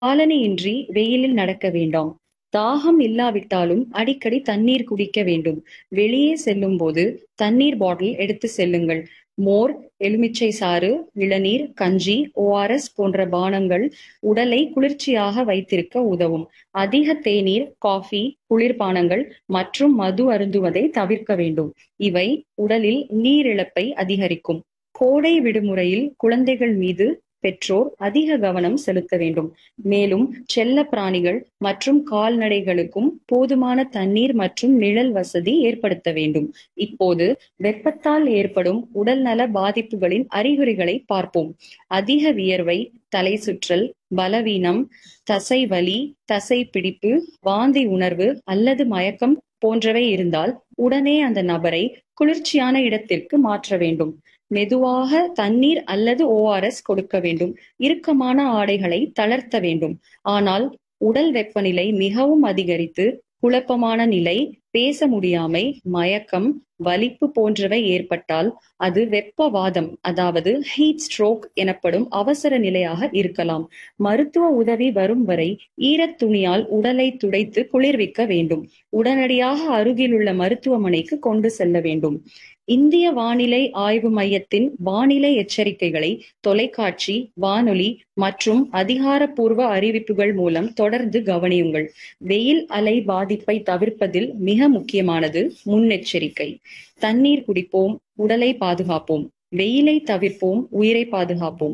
காலணியின்றி வெயிலில் நடக்க வேண்டாம். தாகம் இல்லாவிட்டாலும் அடிக்கடி தண்ணீர் குடிக்க வேண்டும். வெளியே செல்லும்போது தண்ணீர் பாட்டில் எடுத்து செல்லுங்கள். மோர், எலுமிச்சை சாறு, இளநீர், கஞ்சி, ஓஆர்எஸ் போன்ற பானங்கள் உடலை குளிர்ச்சியாக வைத்திருக்க உதவும். அதிக தேநீர், காஃபி, குளிர்பானங்கள் மற்றும் மது அருந்துவதை தவிர்க்க வேண்டும். இவை உடலில் நீரிழப்பை அதிகரிக்கும். கோடை விடுமுறையில் குழந்தைகள் மீது பெற்றோர் அதிக கவனம் செலுத்த வேண்டும். மேலும் செல்லப் பிராணிகள் மற்றும் கால்நடைகளுக்கும் போதுமான தண்ணீர் மற்றும் நிழல் வசதி ஏற்படுத்த வேண்டும். இப்போது வெப்பத்தால் ஏற்படும் உடல்நல பாதிப்புகளின் அறிகுறிகளை பார்ப்போம். அதிக வியர்வை, தலைசுற்றல், பலவீனம், தசைவலி, தசைப்பிடிப்பு, வாந்தி உணர்வு அல்லது மயக்கம் போன்றவை இருந்தால் உடனே அந்த நபரை குளிர்ச்சியான இடத்திற்கு மாற்ற வேண்டும். மெதுவாக தண்ணீர் அல்லது ஓஆர்எஸ் கொடுக்க வேண்டும். இறுக்கமான ஆடைகளை தளர்த்த வேண்டும். ஆனால் உடல் வெப்பநிலை மிகவும் அதிகரித்து குழப்பமான நிலை, பேச முடியாமை, மயக்கம், வலிப்பு போன்றவை ஏற்பட்டால் அது வெப்பவாதம் அதாவது ஹீட் ஸ்ட்ரோக் எனப்படும் அவசர நிலையாக இருக்கலாம். மருத்துவ உதவி வரும் வரை ஈரத் துணியால் உடலை துடைத்து குளிர்விக்க வேண்டும். உடனடியாக அருகிலுள்ள மருத்துவமனைக்கு கொண்டு செல்ல வேண்டும். இந்திய வானிலை ஆய்வு மையத்தின் வானிலை எச்சரிக்கைகளை தொலைக்காட்சி, வானொலி மற்றும் அதிகாரப்பூர்வ அறிவிப்புகள் மூலம் தொடர்ந்து கவனியுங்கள். வெயில் அலை பாதிப்பை தவிர்ப்பதில் மிக முக்கியமானது முன்னெச்சரிக்கை. தண்ணீர் குடிப்போம், உடலை பாதுகாப்போம். வெயிலை தவிர்ப்போம், உயிரை பாதுகாப்போம்.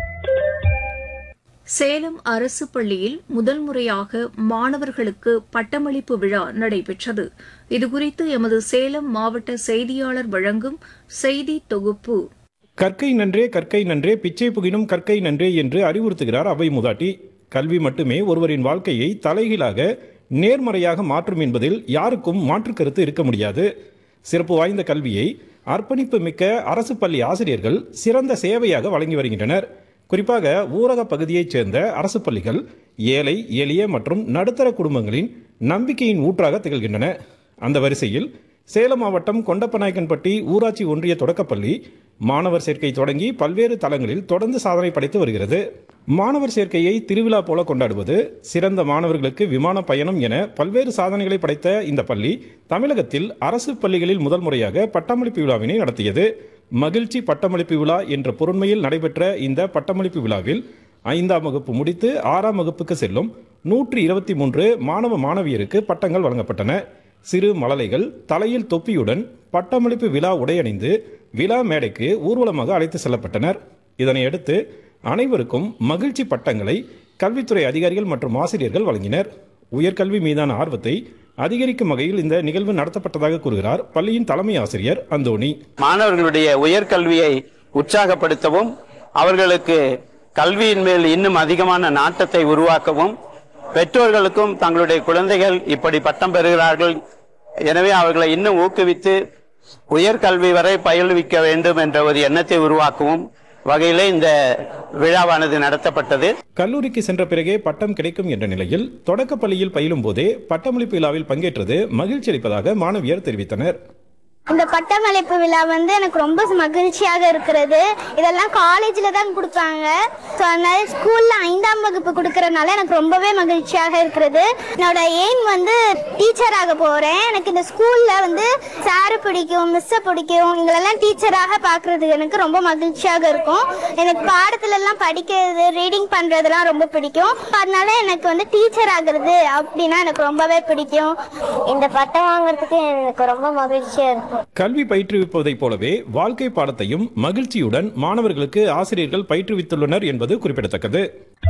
சேலம் அரசு பள்ளியில் முதல் முறையாக மாணவர்களுக்கு பட்டமளிப்பு விழா நடைபெற்றது. இதுகுறித்து எமது சேலம் மாவட்ட செய்தியாளர் வழங்கும் செய்தி தொகுப்பு கற்கை நன்றே கற்கை நன்றே பிச்சை புகினும் கற்கை நன்றே என்று அறிவுறுத்துகிறார் அவை மூதாட்டி கல்வி மட்டுமே ஒருவரின் வாழ்க்கையை தலைகீழாக நேர்மறையாக மாற்றும் என்பதில் யாருக்கும் மாற்று கருத்து இருக்க முடியாது சிறப்பு வாய்ந்த கல்வியை அர்ப்பணிப்பு மிக்க அரசு பள்ளி ஆசிரியர்கள் சிறந்த சேவையாக வழங்கி வருகின்றனர் குறிப்பாக ஊரக பகுதியைச் சேர்ந்த அரசு பள்ளிகள் ஏழை எளிய மற்றும் நடுத்தர குடும்பங்களின் நம்பிக்கையின் ஊற்றாக திகழ்கின்றன அந்த வரிசையில் சேலம் மாவட்டம் கொண்டப்பநாயக்கன்பட்டி ஊராட்சி ஒன்றிய தொடக்கப்பள்ளி மாணவர் சேர்க்கை தொடங்கி பல்வேறு தளங்களில் தொடர்ந்து சாதனை படைத்து வருகிறது மாணவர் சேர்க்கையை திருவிழா போல கொண்டாடுவது சிறந்த மாணவர்களுக்கு விமான பயணம் என பல்வேறு சாதனைகளை படைத்த இந்த பள்ளி தமிழகத்தில் அரசு பள்ளிகளில் முதல் முறையாக பட்டமளிப்பு விழாவினை நடத்தியது மகிழ்ச்சி பட்டமளிப்பு விழா என்ற பொருண்மையில் நடைபெற்ற இந்த பட்டமளிப்பு விழாவில் ஐந்தாம் வகுப்பு முடித்து ஆறாம் வகுப்புக்கு செல்லும் நூற்றி இருபத்தி மூன்று மாணவ மாணவியருக்கு பட்டங்கள் வழங்கப்பட்டன சிறு மழலைகள் தலையில் தொப்பியுடன் பட்டமளிப்பு விழா உடையணிந்து விழா மேடைக்கு ஊர்வலமாக அழைத்து செல்லப்பட்டனர் இதனையடுத்து அனைவருக்கும் மகிழ்ச்சி பட்டங்களை கல்வித்துறை அதிகாரிகள் மற்றும் ஆசிரியர்கள் வழங்கினர் உயர்கல்வி மீதான ஆர்வத்தை அதிகரிக்கும் வகையில் இந்த நிகழ்வு நடத்தப்பட்டதாக கூறுகிறார் பள்ளியின் தலைமை ஆசிரியர் அந்தோணி மாணவர்களுடைய உயர்கல்வியை உற்சாகப்படுத்தவும் அவர்களுக்கு கல்வியின் மேல் இன்னும் அதிகமான நாட்டத்தை உருவாக்கவும் பெற்றோர்களுக்கும் தங்களுடைய குழந்தைகள் இப்படி பட்டம் பெறுகிறார்கள் எனவே அவர்களை இன்னும் ஊக்குவித்து உயர்கல்வி வரை பயில்விக்க வேண்டும் என்ற ஒரு எண்ணத்தை உருவாக்கவும் வகையிலே இந்த விழாவானது நடத்தப்பட்டது கல்லூரிக்கு சென்ற பிறகே பட்டம் கிடைக்கும் என்ற நிலையில் தொடக்கப் பள்ளியில் பயிலும் போதே பட்டமளிப்பு விழாவில் பங்கேற்றது மகிழ்ச்சி அளிப்பதாக மாணவியர் தெரிவித்தனர் இந்த பட்டமளிப்பு விழா வந்து எனக்கு ரொம்ப மகிழ்ச்சியாக இருக்கிறது இதெல்லாம் காலேஜில் தான் கொடுப்பாங்க ஸோ அதனால ஸ்கூலில் ஐந்தாம் வகுப்பு கொடுக்கறதுனால எனக்கு ரொம்பவே மகிழ்ச்சியாக இருக்கிறது என்னோட எய்ம் வந்து டீச்சராக போகிறேன் எனக்கு இந்த ஸ்கூலில் வந்து சாரு பிடிக்கும் மிஸ்ஸை பிடிக்கும் எங்களெல்லாம் டீச்சராக பார்க்குறது எனக்கு ரொம்ப மகிழ்ச்சியாக இருக்கும் எனக்கு பாடத்துலலாம் படிக்கிறது ரீடிங் பண்ணுறதுலாம் ரொம்ப பிடிக்கும் அதனால எனக்கு வந்து டீச்சர் ஆகிறது அப்படின்னா எனக்கு ரொம்பவே பிடிக்கும் இந்த பட்டம் வாங்குறதுக்கு எனக்கு ரொம்ப மகிழ்ச்சியாக இருக்கும் கல்வி பயிற்றுவிப்பதைப் போலவே வாழ்க்கை பாடத்தையும் மகிழ்ச்சியுடன் மாணவர்களுக்கு ஆசிரியர்கள் பயிற்றுவித்துள்ளனர் என்பது குறிப்பிடத்தக்கது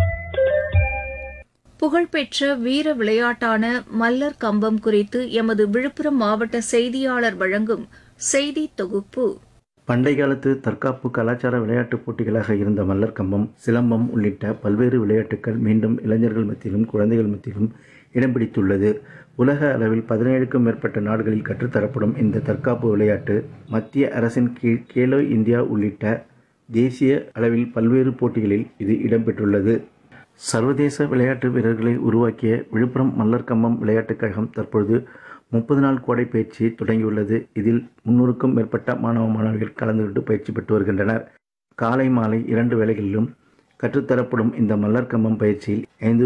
புகழ்பெற்ற வீர விளையாட்டான மல்லர் கம்பம் குறித்து எமது விழுப்புரம் மாவட்ட செய்தியாளர் வழங்கும் செய்தி தொகுப்பு பண்டை காலத்து தற்காப்பு கலாச்சார விளையாட்டுப் போட்டிகளாக இருந்த மல்லர் கம்பம் சிலம்பம் உள்ளிட்ட பல்வேறு விளையாட்டுகள் மீண்டும் இளைஞர்கள் மத்தியிலும் குழந்தைகள் மத்தியிலும் இடம் பிடித்துள்ளது உலக அளவில் பதினேழுக்கும் மேற்பட்ட நாடுகளில் கற்றுத்தரப்படும் இந்த தற்காப்பு விளையாட்டு மத்திய அரசின் கீழ் கேலோ இந்தியா உள்ளிட்ட தேசிய அளவில் பல்வேறு போட்டிகளில் இது இடம்பெற்றுள்ளது சர்வதேச விளையாட்டு வீரர்களை உருவாக்கிய விழுப்புரம் மல்லர் கம்பம் விளையாட்டுக் கழகம் தற்பொழுது முப்பது நாள் கோடை பயிற்சி தொடங்கியுள்ளது இதில் முன்னூறுக்கும் மேற்பட்ட மாணவ மாணவிகள் கலந்து கொண்டு பயிற்சி பெற்று வருகின்றனர் காலை மாலை இரண்டு வேளைகளிலும் கற்றுத்தரப்படும் இந்த மல்லர் கம்பம் பயிற்சியில் ஐந்து